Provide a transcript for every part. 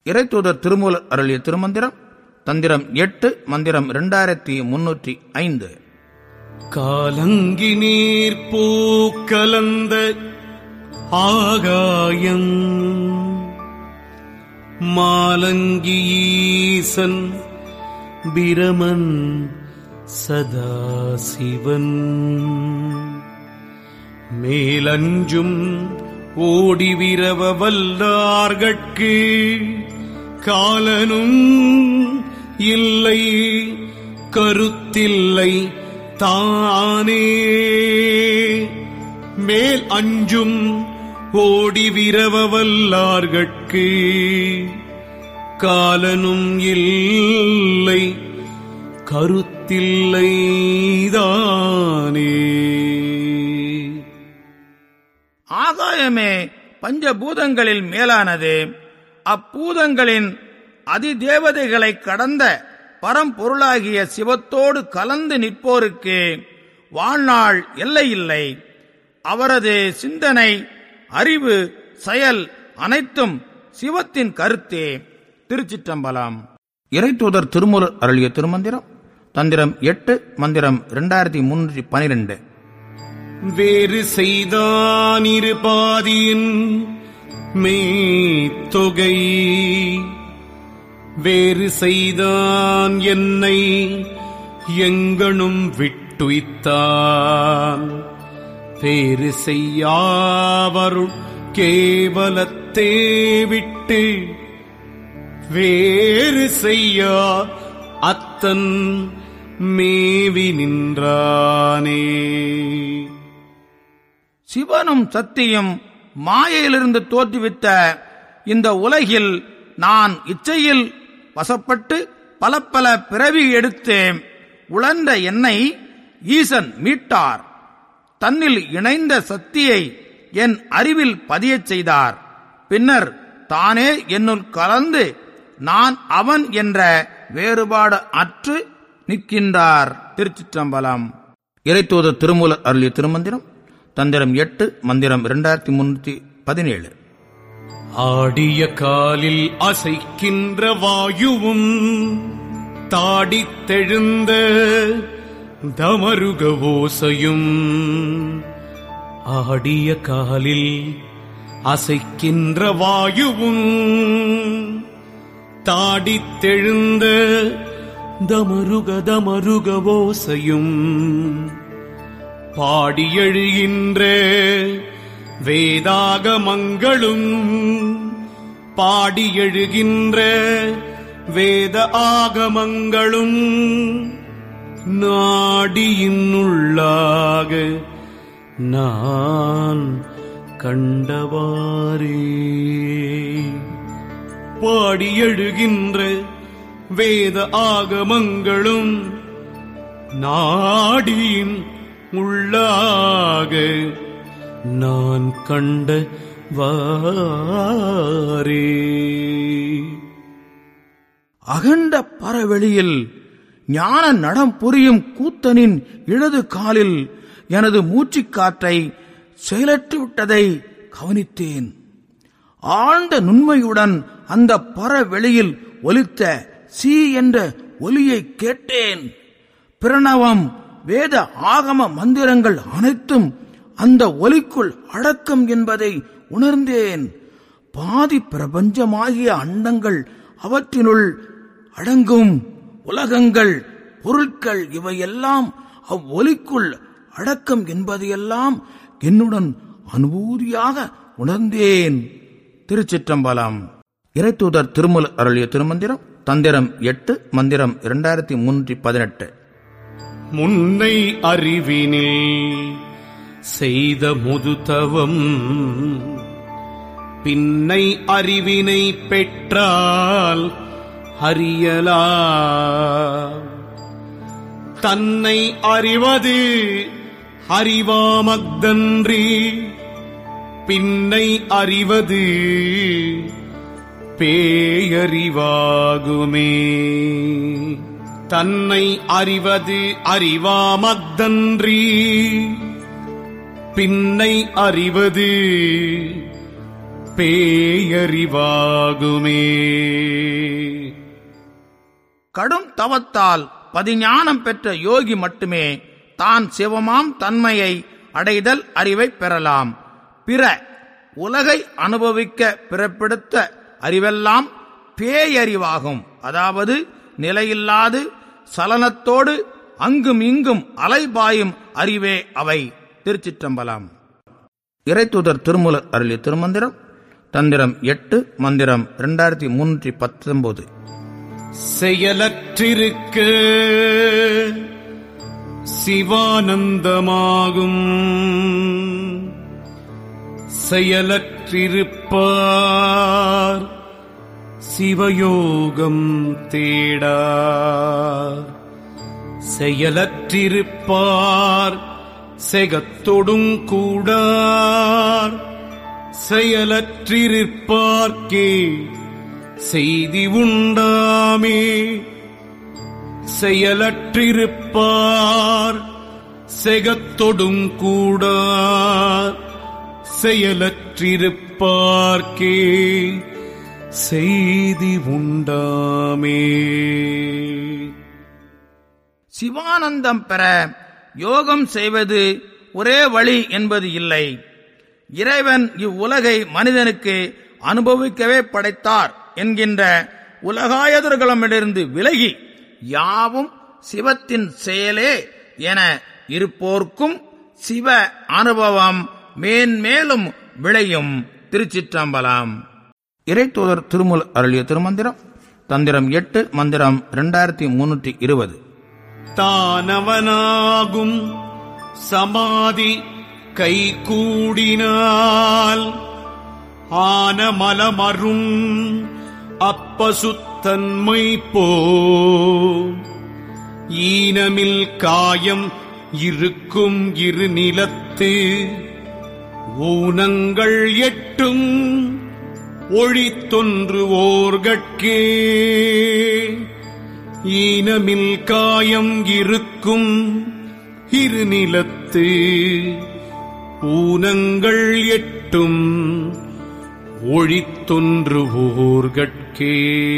இறைத்தூதர் திருமூலர் அருளிய திருமந்திரம் தந்திரம் எட்டு மந்திரம் இரண்டாயிரத்தி முன்னூற்றி ஐந்து காலங்கி நீர் பூக்கலந்த ஆகாயம் மாலங்கி ஈசன் பிரமன் சதாசிவன் மேலஞ்சும் ஓடி விரவ வல்லார்கட்கு காலனும் இல்லை கருத்தில்லை தானே மேல் அஞ்சும் ஓடி விரவ வல்லார்கட்கு காலனும் இல்லை கருத்தில்லை தானே ஆகாயமே பஞ்சபூதங்களில் மேலானது அப்பூதங்களின் அதிதேவதைகளை கடந்த பரம்பொருளாகிய சிவத்தோடு கலந்து நிற்போருக்கு வாழ்நாள் எல்லையில்லை அவரது சிந்தனை அறிவு செயல் அனைத்தும் சிவத்தின் கருத்தே திருச்சிற்றம்பலம் இறைத்தூதர் திருமூலர் அருளிய திருமந்திரம் தந்திரம் எட்டு மந்திரம் இரண்டாயிரத்தி முன்னூற்றி பனிரெண்டு வேறு செய்தான் இரு பாதியின் மெய்த்தொகை வேறு செய்தான் என்னை எங்கனும் விட்டுய்த்தான் வேறு செய்யாவருள் கேவலத்தே விட்டு வேறு செய்யா அத்தன் மேவி நின்றானே சிவனும் சத்தியும் மாயையிலிருந்து தோற்றுவித்த இந்த உலகில் நான் இச்சையில் வசப்பட்டு பல பல பிறவி எடுத்து உழந்த என்னை ஈசன் மீட்டார் தன்னில் இணைந்த சக்தியை என் அறிவில் பதியச் செய்தார் பின்னர் தானே என்னுள் கலந்து நான் அவன் என்ற வேறுபாடு அற்று நிற்கின்றார் திருச்சிற்றம்பலம் இறைத்தூதர் திருமூலர் அருளிய திருமந்திரம் தந்திரம் எட்டு மந்திரம் இரண்டாயிரத்தி முன்னூத்தி பதினேழு ஆடிய காலில் அசைக்கின்ற வாயுவும் தாடித்தெழுந்த தமருக ஓசையும் ஆடிய காலில் அசைக்கின்ற வாயுவும் தாடித்தெழுந்த தமருக தமருக ஓசையும் பாடி எழுகின்ற வேதாகமங்களும் பாடி எழுகின்ற வேத ஆகமங்களும் நாடியினுள்ளாக நான் கண்டவாரே பாடி எழுகின்ற வேத ஆகமங்களும் நாடியின் உள்ளாக நான் கண்ட வாரே அகண்ட பரவெளியில் ஞான நடம் புரியும் கூத்தனின் இடது காலில் எனது மூச்சுக் காற்றை செயலற்று விட்டதை கவனித்தேன் ஆழ்ந்த நுண்மையுடன் அந்த பரவெளியில் ஒலித்த சி என்ற ஒலியை கேட்டேன் பிரணவம் வேத ஆகம மந்திரங்கள் அனைத்தும் அந்த ஒலிக்குள் அடக்கம் என்பதை உணர்ந்தேன் பாதி பிரபஞ்சமாகிய அண்டங்கள் அவற்றினுள் அடங்கும் உலகங்கள் பொருட்கள் இவையெல்லாம் அவ்வொலிக்குள் அடக்கம் என்பதையெல்லாம் என்னுடன் அனுபூதியாக உணர்ந்தேன் திருச்சிற்றம்பலம் இறைத்தூதர் திருமுல அருளிய திருமந்திரம் தந்திரம் எட்டு மந்திரம் இரண்டாயிரத்தி முன்னூற்றி பதினெட்டு முன்னை அறிவினில் செய்த முதுதவம் பின்னை அறிவினை பெற்றால் அறியலா தன்னை அறிவது அறிவாமக்தன்றி பின்னை அறிவது பேயறிவாகுமே தன்னை அறிவது அறிவாமக்தன்றி பின்னை அறிவது பேயறிவாகுமே கடும் தவத்தால் பதிஞானம் பெற்ற யோகி மட்டுமே தான் சிவமாம் தன்மையை அடைதல் அறிவை பெறலாம் பிற உலகை அனுபவிக்க பிறப்பெடுத்த அறிவெல்லாம் பேயறிவாகும் அதாவது நிலையில்லாது சலனத்தோடு அங்கும் இங்கும் அலைபாயும் அறிவே அவை திருச்சிற்றம்பலம் இறைத்தூதர் திருமூலர் அருளிய திருமந்திரம் தந்திரம் எட்டு மந்திரம் இரண்டாயிரத்தி முன்னூற்றி பத்தொன்பது செயலற்றிருக்க சிவானந்தமாகும் செயலற்றிருப்பார் சிவயோகம் தேடார் செயலற்றிருப்பார் செகத்தொடும் கூடார் செயலற்றிருப்பார்க்கே செய்தி உண்டாமே செயலற்றிருப்பார் செகத்தொடும் கூடார் செயலற்றிருப்பார்க்கே செய்தி உண்டாமே சிவானந்தம் பெற யோகம் செய்வது ஒரே வழி என்பது இல்லை இறைவன் இவ்வுலகை மனிதனுக்கு அனுபவிக்கவே படைத்தார் என்கின்ற உலகாயதர்களிடமிருந்து விலகி யாவும் சிவத்தின் செயலே என இருப்போர்க்கும் சிவ அனுபவம் மேன்மேலும் விளையும் திருச்சிற்றம்பலம் இறைத்தூதர் திருமுல் அருளிய திருமந்திரம் தந்திரம் எட்டு மந்திரம் இரண்டாயிரத்தி முன்னூற்றி இருபது தானவனாகும் சமாதி கைகூடினால் ஆனமலமரும் அப்பசுத்தன்மை போ ஈனமில் காயம் இருக்கும் இரு நிலத்து ஊனங்கள் எட்டும் ஒழித்தொன்று ஓர்கட்கே ஈனமில் காயம் இருக்கும் இரு நிலத்து ஊனங்கள் எட்டும் ஒழித்தொன்று ஓர்கட்கே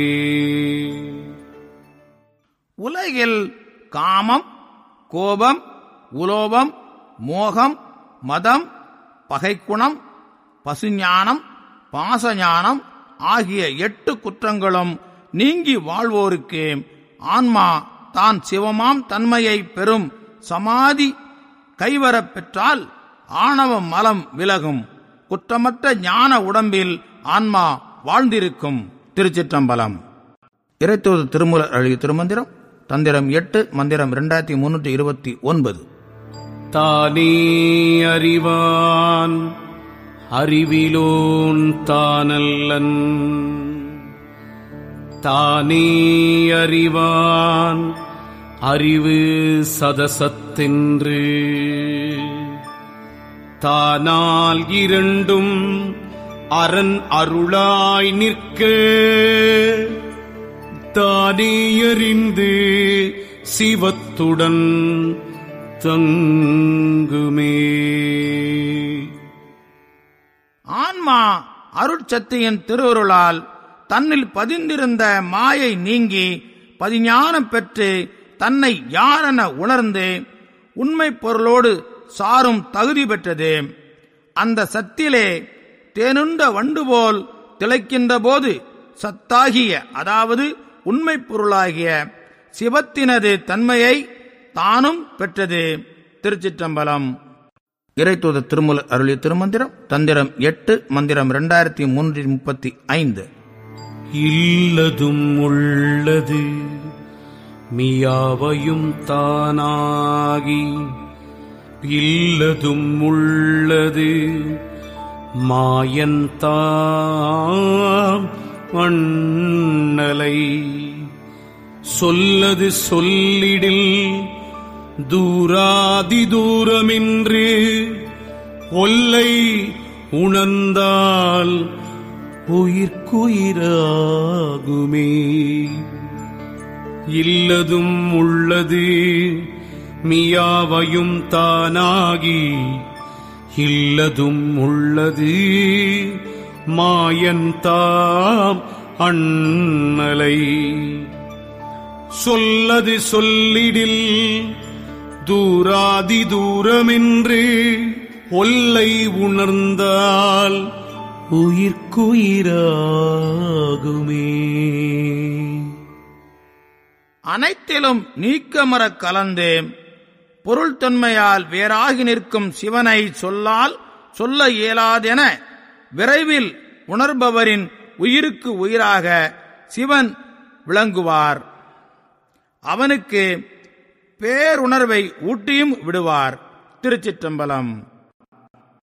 உலகில் காமம் கோபம் உலோபம் மோகம் மதம் பகைக்குணம் பசுஞானம் பாசஞானம் ஆகிய எட்டு குற்றங்களும் நீங்கி வாழ்வோருக்கு ஆன்மா தான் சிவமாம் தன்மையை பெறும் சமாதி கைவரப் பெற்றால் ஆணவ மலம் விலகும் குற்றமற்ற ஞான உடம்பில் ஆன்மா வாழ்ந்திருக்கும் திருச்சிற்றம்பலம் இறைத்தூது திருமூலர் அழகிய திருமந்திரம் தந்திரம் எட்டு மந்திரம் இரண்டாயிரத்தி முன்னூற்றி இருபத்தி ஒன்பது தானே அறிவான் அறிவிலோன் தானல்லன் தானே அறிவான் அறிவு சதசத்தென்று தானால் இரண்டும் அரண் அருளாய் நிற்க தானே அறிந்து சிவத்துடன் தங்குமே ஆன்மா அருட்சத்தியின் திருவருளால் தன்னில் பதிந்திருந்த மாயை நீங்கி பதிஞானம் பெற்று தன்னை யாரென உணர்ந்து உண்மை பொருளோடு சாரும் தகுதி பெற்றது அந்த சத்திலே தேனுண்ட வண்டு போல் திளைக்கின்ற போது சத்தாகிய அதாவது உண்மை பொருளாகிய சிவத்தினது தன்மையை தானும் பெற்றது திருச்சிற்றம்பலம் இறைத்தூத திருமுல அருளிய திருமந்திரம் தந்திரம் எட்டு மந்திரம் இரண்டாயிரத்தி மூன்று முப்பத்தி ஐந்து இல்லதும் உள்ளது மியாவையும் தானாகி இல்லதும் உள்ளது மாயந்தாம் வண்ணலை சொல்லது சொல்லிடில் தூராதி தூரமின்று ஒல்லை உணர்ந்தால் உயிர்க்குயிராகுமே இல்லதும் உள்ளது மியாவையும் தானாகி இல்லதும் உள்ளது மாயன் தாம் அண்ணலை சொல்லது சொல்லிடில் தூராதி தூரமென்று ஒல்லை உணர்ந்தால் உயிர்க்குயிராகுமே அனைத்திலும் நீக்கமரக் கலந்து பொருள் தொன்மையால் வேறாகி நிற்கும் சிவனை சொல்லால் சொல்ல இயலாதென விரைவில் உணர்பவரின் உயிருக்கு உயிராக சிவன் விளங்குவார் அவனுக்கு பேருணர்வை ஊட்டியும் விடுவார் திருச்சிற்றம்பலம்